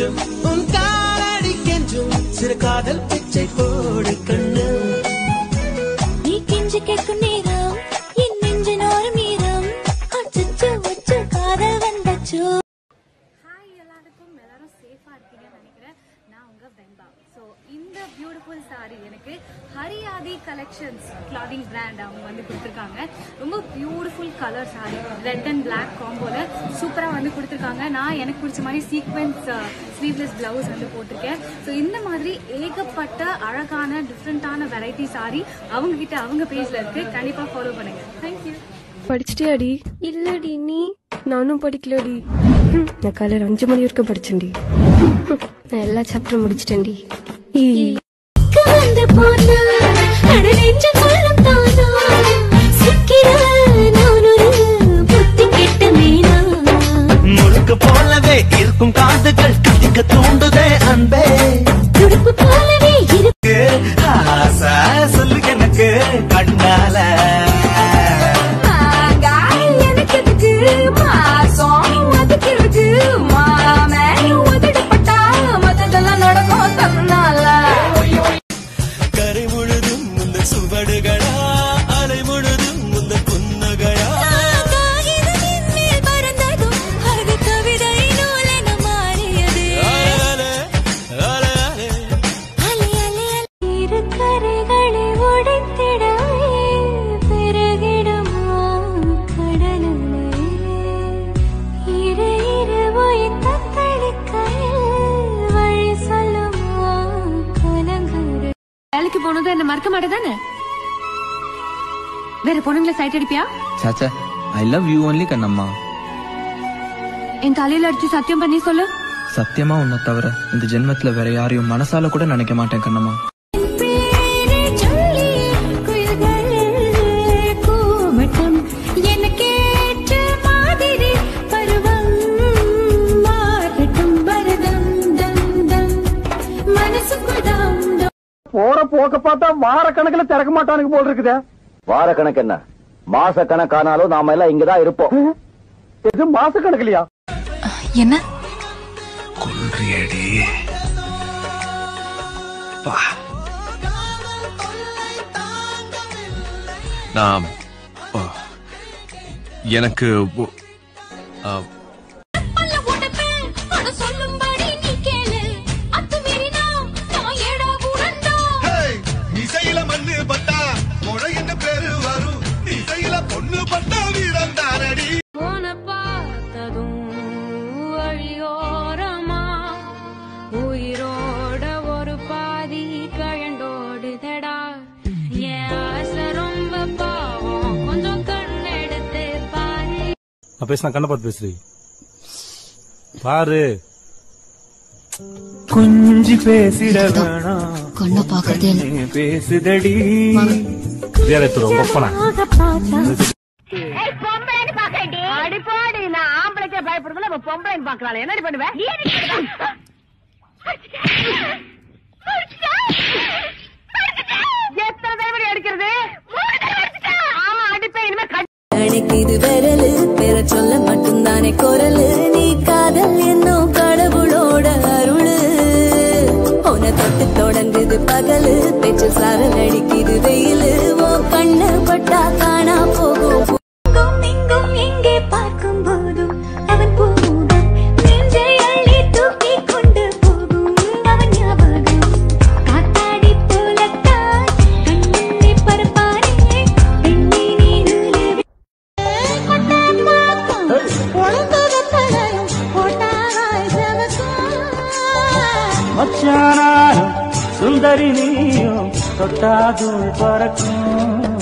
கண்ணம் உன் காலடிக்கென்றும் சிறு காதல் பிச்சை போடு கண்ணம் நீ கெஞ்சு கேட்கும் நேரம் என் நெஞ்சினோர் மீதம் அச்சச்சோ அச்சோ காதல் வந்தச்சோ ஹாய் எல்லாருக்கும் எல்லாரும் சேஃபாக இருக்கீங்கன்னு நினைக்கிறேன் நான் உங்கள் வெம்பா ஸோ இந்த பியூட்டிஃபுல் saree எனக்கு ஹரியாதி கலெக்ஷன்ஸ் கிளாதிங் பிராண்ட் அவங்க வந்து கொடுத்துருக்காங்க ரொம்ப beautiful colour saree red and black காம்போல சூப்பராக வந்து கொடுத்துருக்காங்க நான் எனக்கு பிடிச்ச மாதிரி சீக்வென்ஸ் ஸ்லீவ்லெஸ் பிளவுஸ் வந்து போட்டிருக்கேன் ஸோ இந்த மாதிரி ஏகப்பட்ட அழகான டிஃப்ரெண்ட்டான வெரைட்டி saree அவங்க கிட்ட அவங்க பேஜில் இருக்கு கண்டிப்பாக ஃபாலோ பண்ணுங்க தேங்க்யூ படிச்சிட்டியாடி இல்லடி நீ நானும் படிக்கலடி ஹம், நான் காலையில் அஞ்சு மணி வரைக்கும் படிச்சேன்டி ஹம், நான் எல்லா சாப்டரும் முடிச்சிட்டேன்டி ஈ வந்து போனா அட நெஞ்சுக்குள்ளும் தானா சிக்கிற நான் ஒரு புத்தி கெட்ட மீனா முழுக்கு போலவே இருக்கும் காதுகள் கத்திக்க தூண்டுதே அன்பே துடுப்பு போலவே இரு ஆசை சொல்லு எனக்கு கண்ணால எனக்கு எதுக்கு மாசம் அதுக்கு இருக்கு மாமே உதடப்பட்டா மத்ததெல்லாம் நடக்கும் தன்னால கரை முழுதும் முந்த சுவடுகளா அலை முழுதும் முந்த புன்னகையா அலே, அலே, அலே. வேலைக்கு போனதும் என்ன மறக்க மாட்டேதானே வேற பொண்ணுங்களை சைட் அடிப்பியா சாச்சா I love you only Kannamma என் தலையில அடிச்சு சத்தியம் பண்ணி சொல்லு சத்தியமா உன்னை தவிர இந்த ஜென்மத்துல வேற யாரையும் மனசால கூட நினைக்க மாட்டேன் கண்ணம்மா எனக்கேற்ற மாதிரி பருவம் மாறட்டும் பரதம் தம் தம் மனசுக்குள் தம் தம் போற போக்க பார்த்தா வார கணக்குல திறக்க மாட்டானுங்க போல் இருக்குதே வார கணக்கு என்ன மாச கணக்கானாலும் நாம எல்லாம் இங்கதான் இருப்போம் எது மாச கணக்குலயா என்ன கொள்றியடி வா நான் ஓ, எனக்கு ஒ- ஆ, பல்ல உடைப்பேன், அட சொல்லும்படி நீ கேளு. அத்துமீறினா நான் ஏடா கூடண்டா. இசையில மண்ணு பட்டா முறை என்ன பேரு வரும் இசையில பொண்ணு பட்டா வீரம் தானடி உன்னை பார்த்ததும் வழியோரமா உயிரோட ஒரு பாதி கழண்டோடுதடா என் ஆசை ரொம்ப பாவம் கொஞ்சம் கண்ணெடுத்து பாரு நான் பேசினா கண்ணை பார்த்து பேசுறீ பாரு குஞ்சு பேசிட வேணாம் கண்ணை பாக்குறதே இல்ல பேசுதடி வேற ஒப்பனா அடிப்பாடி நான் ஆம்பளைக்கே பயப்படுறதுல இப்ப பொம்பளைன்னு பாக்கலாம் என்னடி பண்ணுவேன் எத்தனை தடவை அடிக்கிறது ஆமா அடிப்பேன் இனிமே அணைக்குது விரலு பெற சொல்ல மட்டும்தானே குரலு நீ காதல் என்னும் கடவுளோட அருளு உன தொட்டு தொடங்குது பகலு பெற்று சாரல் அடிக்குது வெயிலு ஓ கண்ணு பட்டா காணா போகும் எங்கும் எங்கே பார்க்கும் போதும் அவன் போகும் நெஞ்சை அள்ளி தூக்கி கொண்டு போகும் அவன் ஞாபகம் காத்தாடி போலத்தான் கண்முன்னே பரப்பானே பெண்ணே நீ நூலு மச்சானாரும் சுந்தரி நீயும் தொட்டாதும் பறக்கும்